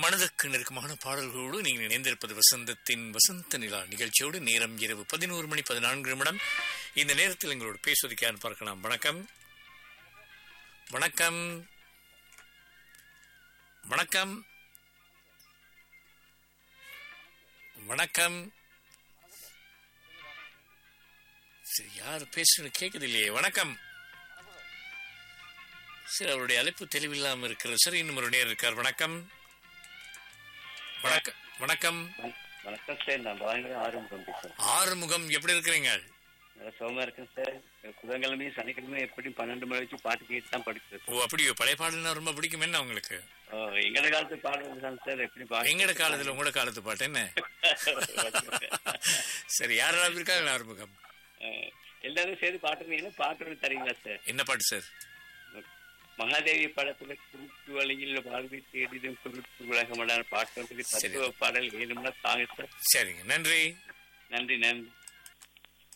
மனதுக்கு நெருக்கமான பாடல்களோடு நீங்கள் இணைந்திருப்பது வசந்தத்தின் வசந்த நிலா நிகழ்ச்சியோடு நேரம் இரவு பதினோரு மணி பதினான்கு நிமிடம் இந்த நேரத்தில் எங்களோடு பேசுவதற்கு யார் பார்க்கலாம் வணக்கம் வணக்கம் வணக்கம் வணக்கம் சரி யார் பேசுறது கேட்குது இல்லையே வணக்கம் சரி அவருடைய அழைப்பு தெளிவில்லாம இருக்கிறது சரி இன்னும் ஒரு நேரம் இருக்கார் வணக்கம் வணக்கம் வணக்கம் வணக்கம் சார் நான் பாருங்க ஆரம்பம் பேசுறேன் ஆறுமுகம் எப்படி இருக்கிறீங்க நல்லா சுகமா இருக்கேன் சார் புதன்கிழமையும் சனிக்கிழமையும் எப்படி பன்னெண்டு மணி வச்சு பாட்டு கேட்டு தான் படிக்கிறேன் ஓ அப்படியோ பழைய பாடல்னா ரொம்ப பிடிக்கும் என்ன உங்களுக்கு ஓ, எங்கட காலத்து பாடுறது தான் சார் எப்படி பாடு எங்கட காலத்துல உங்களோட காலத்து பாட்டு என்ன சரி யாரெல்லாம் இருக்காங்க ஆறுமுகம் அஹ், எல்லாரும் சேர்ந்து பாட்டுறீங்கன்னா பாட்டு தரீங்களா சார் என்ன பாட்டு சார் மகாதேவி படத்துல குறுக்கு வழியில் வாழ்வை தேடிதும் குறுக்கு உலகமான பாட்டு வந்து சரி. தத்துவ பாடல் வேணும்னா தாங்க சார் சரிங்க நன்றி நன்றி நன்றி